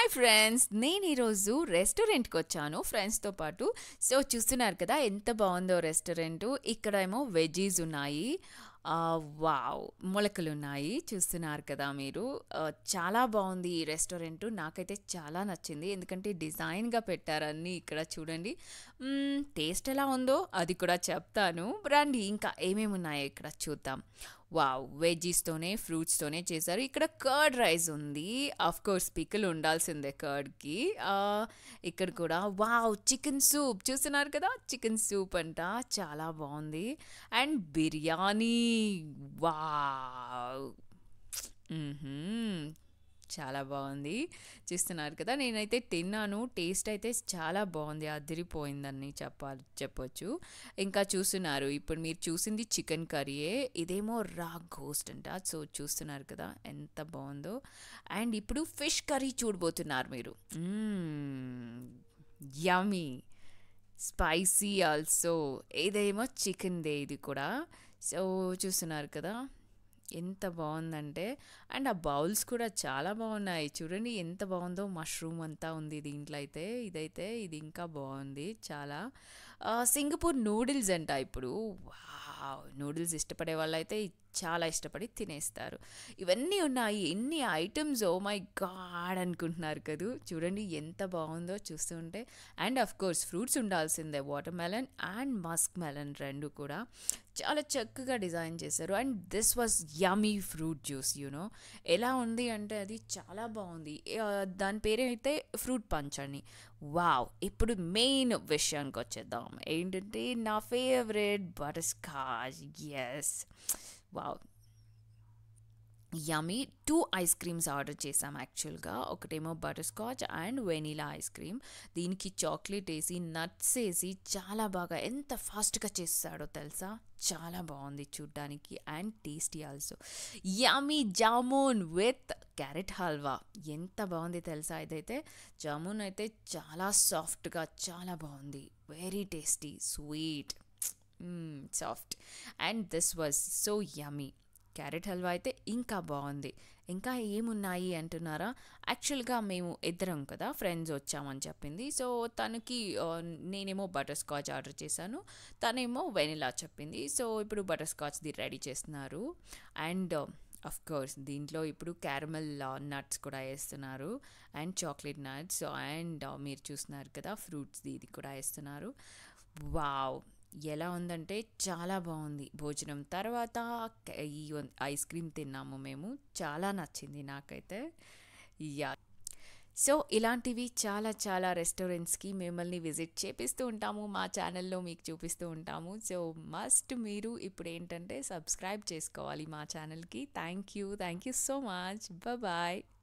Hi friends నేను ఈరోజు రెస్టారెంట్కి వచ్చాను ఫ్రెండ్స్తో పాటు సో చూస్తున్నారు కదా ఎంత బాగుందో రెస్టారెంట్ ఇక్కడ ఏమో వెజీస్ ఉన్నాయి ఆ, వావ్ మొలకలు ఉన్నాయి చూస్తున్నారు కదా మీరు ఆ, చాలా బాగుంది ఈ రెస్టారెంట్ నాకైతే చాలా నచ్చింది ఎందుకంటే డిజైన్గా పెట్టారన్నీ ఇక్కడ చూడండి మ్మ్, టేస్ట్ ఎలా ఉందో అది కూడా చెప్తాను రండి ఇంకా ఏమేమి ఉన్నాయో ఇక్కడ చూద్దాం వావ్ వెజ్జీస్తోనే ఫ్రూట్స్తోనే చేశారు ఇక్కడ కర్డ్ రైస్ ఉంది ఆఫ్ కోర్స్ పిక్కలు ఉండాల్సిందే కర్డ్కి ఇక్కడ కూడా వావ్ చికెన్ సూప్ చూస్తున్నారు కదా చికెన్ సూప్ అంట చాలా బాగుంది అండ్ బిర్యానీ వావ్ మ్మ్హ్మ్. చాలా బాగుంది చూస్తున్నారు కదా నేనైతే తిన్నాను టేస్ట్ అయితే చాలా బాగుంది అదిరిపోయిందని చెప్పాలి చెప్పొచ్చు ఇంకా చూస్తున్నారు ఇప్పుడు మీరు చూసింది చికెన్ కర్రీయే ఇదేమో రా గోస్ట్ అంట సో చూస్తున్నారు కదా ఎంత బాగుందో అండ్ ఇప్పుడు ఫిష్ కర్రీ చూడబోతున్నారు మీరు యమీ స్పైసీ ఆల్సో ఇదేమో చికెన్దే ఇది కూడా సో చూస్తున్నారు కదా ఎంత బాగుందంటే అండ్ ఆ బౌల్స్ కూడా చాలా బాగున్నాయి చూడండి ఎంత బాగుందో మష్రూమ్ అంతా ఉంది దీంట్లో అయితే ఇదైతే ఇది ఇంకా బాగుంది చాలా ఆ, సింగపూర్ నూడిల్స్ అంట ఇప్పుడు వావ్ నూడిల్స్ ఇష్టపడే వాళ్ళైతే చాలా ఇష్టపడి తినేస్తారు ఇవన్నీ ఉన్నాయి ఎన్ని ఐటమ్స్ ఓ మై గాడ్ అనుకుంటున్నారు కదూ చూడండి ఎంత బాగుందో చూస్తుంటే అండ్ అఫ్ కోర్స్ ఫ్రూట్స్ ఉండాల్సిందే watermelon and muskmelon రెండు కూడా చాలా చక్కగా డిజైన్ చేశారు and this was yummy fruit juice you know ఉంది అంటే అది చాలా బాగుంది ఆ, దాని పేరైతే ఫ్రూట్ పంచ్ అని వావ్ ఇప్పుడు మెయిన్ విషయానికి వచ్చేద్దాం ఏంటంటే నా favourite butterscotch yes wow yummy two ice creams order చేసాం యాక్చువల్గా ఒకటేమో butterscotch and vanilla ice cream దీనికి చాక్లెట్ వేసి నట్స్ వేసి చాలా బాగా ఎంత ఫాస్ట్గా చేస్తాడో తెలుసా చాలా బాగుంది చూడ్డానికి and tasty also yummy jamun with carrot halwa ఎంత బాగుంది తెలుసా ఇదైతే జామూన్ అయితే చాలా సాఫ్ట్గా చాలా బాగుంది very tasty sweet soft and this was so yummy carrot halwa అయితే ఇంకా బాగుంది ఇంకా ఏమున్నాయి అంటున్నారా యాక్చువల్గా మేము ఇద్దరం కదా ఫ్రెండ్స్ వచ్చామని చెప్పింది సో తనకి ఆ, నేనేమో బటర్ స్కాచ్ ఆర్డర్ చేశాను తనేమో వెనిలా చెప్పింది సో ఇప్పుడు బటర్ స్కాచ్ది రెడీ చేస్తున్నారు అండ్ అఫ్ కోర్స్ దీంట్లో ఇప్పుడు క్యారమల్ నట్స్ కూడా వేస్తున్నారు అండ్ చాక్లెట్ నట్స్ అండ్ మీరు చూస్తున్నారు కదా ఫ్రూట్స్ది ఇది కూడా వేస్తున్నారు వావ్ ఎలా ఉందంటే చాలా బాగుంది భోజనం తర్వాత క- ఈ వన్- ఐస్ క్రీమ్ తిన్నాము మేము చాలా నచ్చింది నాకైతే యా సో ఇలాంటివి చాలా చాలా రెస్టారెంట్స్కి మిమ్మల్ని విజిట్ చేపిస్తూ ఉంటాము మా ఛానల్లో మీకు చూపిస్తూ ఉంటాము సో మస్ట్ మీరు ఇప్పుడు ఏంటంటే సబ్స్క్రైబ్ చేసుకోవాలి మా ఛానల్కి thank you thank you so much bye